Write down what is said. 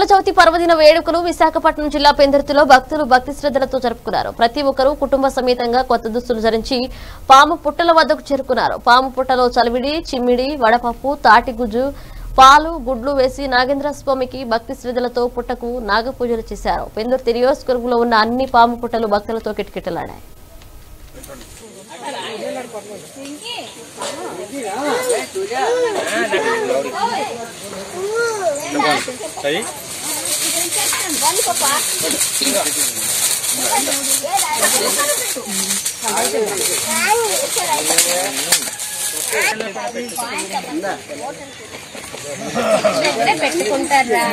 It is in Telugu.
చవితి పర్వదిన వేడుకలు విశాఖపట్నం జిల్లా పెందుర్తిలో భక్తులు భక్తి శ్రద్ధలతో జరుపుకున్నారు ప్రతి ఒక్కరూ కుటుంబ సమేతంగా కొత్త దుస్తులు ధరించి పాము పుట్టల వద్దకు చేరుకున్నారు పాము పుట్టలో చలివిడి చిమ్మిడి వడపప్పు తాటిగుజ్జు పాలు గుడ్లు వేసి నాగేంద్ర స్వామికి భక్తి శ్రద్ధలతో పుట్టకు నాగపూజలు చేశారు పెందుర్తి నియోజకవర్గంలో ఉన్న అన్ని పాము పుట్టలు భక్తులతో కిటకిటలాడాయి పెట్టుకుంటారా